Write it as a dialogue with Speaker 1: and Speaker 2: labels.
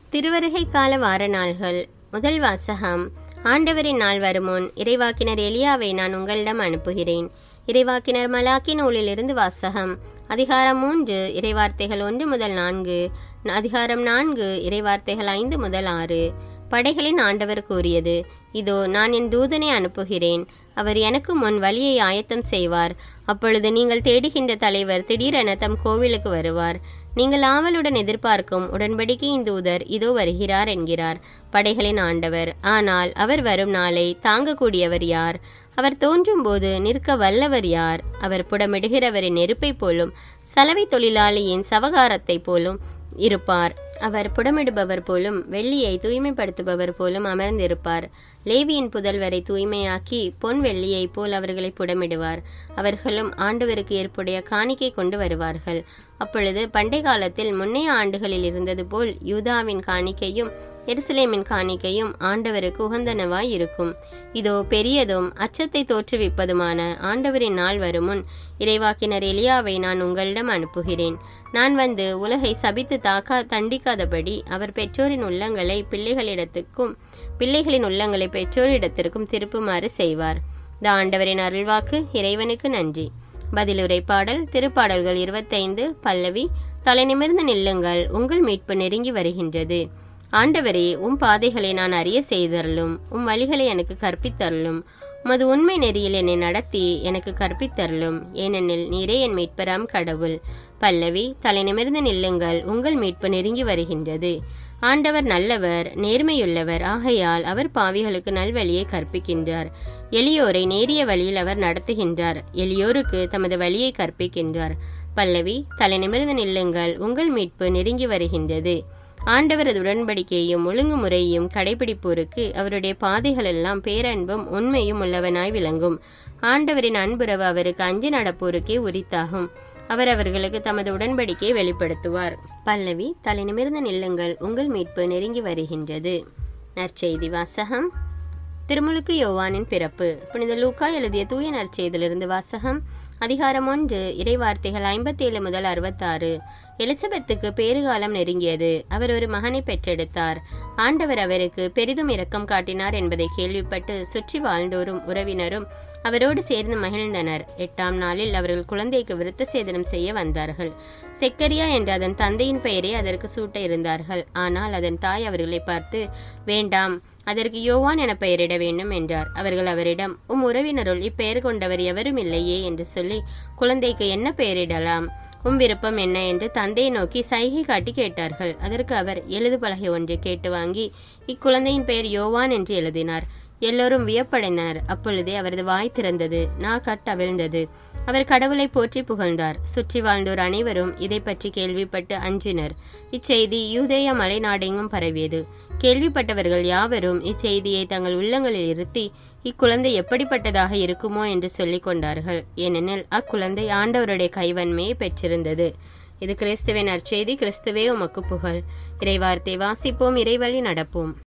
Speaker 1: திருவருகை கால வார நாள்கள் முதல் வாசகம் ஆண்டவரின் நாள் வருமுன் இறைவாக்கினர் எலியாவை நான் உங்களிடம் அனுப்புகிறேன் இறைவாக்கினர் மலாக்கி நூலிலிருந்து வாசகம் அதிகாரம் மூன்று இறைவார்த்தைகள் ஒன்று முதல் நான்கு அதிகாரம் நான்கு இறைவார்த்தைகள் ஐந்து முதல் ஆறு படைகளின் ஆண்டவர் கூறியது இதோ நான் என் தூதனை அனுப்புகிறேன் அவர் எனக்கு முன் வழியை ஆயத்தம் செய்வார் அப்பொழுது நீங்கள் தேடுகின்ற தலைவர் திடீரென தம் கோவிலுக்கு வருவார் நீங்கள் ஆவலுடன் எதிர்பார்க்கும் உடன்படிக்கையின் தூதர் இதோ வருகிறார் என்கிறார் படைகளின் ஆண்டவர் ஆனால் அவர் வரும் நாளை தாங்கக்கூடியவர் யார் அவர் தோன்றும் போது நிற்க வல்லவர் யார் அவர் புடமிடுகிறவரின் நெருப்பை போலும் சலவை தொழிலாளியின் சவகாரத்தை போலும் இருப்பார் அவர் புடமிடுபவர் போலும் வெள்ளியை தூய்மைப்படுத்துபவர் போலும் அமர்ந்திருப்பார் லேவியின் புதல்வரை தூய்மையாக்கி பொன் வெள்ளியை போல் அவர்களை புடமிடுவார் அவர்களும் ஆண்டவருக்கு ஏற்புடைய காணிக்கை கொண்டு வருவார்கள் அப்பொழுது பண்டை காலத்தில் முன்னைய ஆண்டுகளில் இருந்தது போல் யூதாவின் காணிக்கையும் எருசலேமின் காணிக்கையும் ஆண்டவருக்கு உகந்தனவாய் இருக்கும் இதோ பெரியதும் அச்சத்தை தோற்றுவிப்பதுமான ஆண்டவரின் நாள் வருமுன் இறைவாக்கினர் எலியாவை நான் உங்களிடம் அனுப்புகிறேன் நான் வந்து உலகை சபித்து தாக்கா தண்டிக்காதபடி அவர் பெற்றோரின் உள்ளங்களை பிள்ளைகளிடத்துக்கும் பிள்ளைகளின் உள்ளங்களை பெற்றோரிடத்திற்கும் திருப்புமாறு செய்வார் த ஆண்டவரின் அருள்வாக்கு இறைவனுக்கு நன்றி பதிலுரை பாடல் திருப்பாடல்கள் இருபத்தைந்து பல்லவி தலை நிமிர்ந்து நில்லுங்கள் உங்கள் மீட்பு நெருங்கி வருகின்றது ஆண்டவரே உம் பாதைகளை நான் அறிய செய்தருளும் உம் வழிகளை எனக்கு கற்பித்தருளும் உமது உண்மை நெறியில் என்னை நடத்தி எனக்கு கற்பித்தருளும் ஏனெனில் நீரே என் மீட்பராம் கடவுள் பல்லவி தலை நிமிர்ந்து நில்லுங்கள் உங்கள் மீட்பு நெருங்கி வருகின்றது ஆண்டவர் நல்லவர் நேர்மையுள்ளவர் ஆகையால் அவர் பாவிகளுக்கு நல்வழியை கற்பிக்கின்றார் எளியோரை நேரிய வழியில் அவர் நடத்துகின்றார் எளியோருக்கு தமது வழியை கற்பிக்கின்றார் பல்லவி தலை நிமிர்ந்து நில்லுங்கள் உங்கள் மீட்பு நெருங்கி வருகின்றது ஆண்டவரது உடன்படிக்கையும் ஒழுங்குமுறையும் கடைபிடிப்போருக்கு அவருடைய பாதைகளெல்லாம் பேரன்பும் உண்மையும் உள்ளவனாய் விளங்கும் ஆண்டவரின் அன்புறவு அவருக்கு அஞ்சு நடப்போருக்கே உரித்தாகும் அவர் அவர்களுக்கு தமது உடன்படிக்கையை வெளிப்படுத்துவார் பல்லவி தலை நிமிர்ந்து நில்லுங்கள் உங்கள் மீட்பு நெருங்கி வருகின்றது நற்செய்தி வாசகம் திருமுழுக்கு யோவானின் பிறப்பு புனித லூக்கா எழுதிய தூய நற்செய்திலிருந்து வாசகம் அதிகாரம் ஒன்று இறைவார்த்தைகள் ஐம்பத்தேழு முதல் அறுபத்தாறு எலிசபெத்துக்கு பேறுகாலம் நெருங்கியது அவர் ஒரு மகனை பெற்றெடுத்தார் ஆண்டவர் அவருக்கு பெரிதும் இரக்கம் காட்டினார் என்பதை கேள்விப்பட்டு சுற்றி வாழ்ந்தோரும் உறவினரும் அவரோடு சேர்ந்து மகிழ்ந்தனர் எட்டாம் நாளில் அவர்கள் குழந்தைக்கு விருத்த சேதனம் செய்ய வந்தார்கள் செக்கரியா என்ற அதன் தந்தையின் பெயரை அதற்கு சூட்ட இருந்தார்கள் ஆனால் அதன் தாய் அவர்களை பார்த்து வேண்டாம் அதற்கு யோவான் என பெயரிட வேண்டும் என்றார் அவர்கள் அவரிடம் உம் உறவினருள் இப்பெயர் கொண்டவர் எவரும் இல்லையே என்று சொல்லி குழந்தைக்கு என்ன பெயரிடலாம் உம் விருப்பம் என்ன என்று தந்தையை நோக்கி சைகை காட்டி கேட்டார்கள் அதற்கு அவர் எழுது பலகை ஒன்றை கேட்டு வாங்கி இக்குழந்தையின் பெயர் யோவான் என்று எழுதினார் எல்லோரும் வியப்படைந்தனர் அப்பொழுதே அவரது வாய் திறந்தது நா கட்டவிழ்ந்தது அவர் கடவுளை போற்றி புகழ்ந்தார் சுற்றி வாழ்ந்தோர் அனைவரும் இதை பற்றி கேள்விப்பட்டு அஞ்சினர் இச்செய்தி யூதேய மலைநாடெங்கும் பரவியது கேள்விப்பட்டவர்கள் யாவரும் இச்செய்தியை தங்கள் உள்ளங்களில் இருத்தி இக்குழந்தை எப்படிப்பட்டதாக இருக்குமோ என்று சொல்லிக் கொண்டார்கள் ஏனெனில் அக்குழந்தை ஆண்டவருடைய கைவன்மையை பெற்றிருந்தது இது கிறிஸ்துவின் நற்செய்தி கிறிஸ்துவே உமக்கு புகழ் இறைவார்த்தை வாசிப்போம் இறைவழி நடப்போம்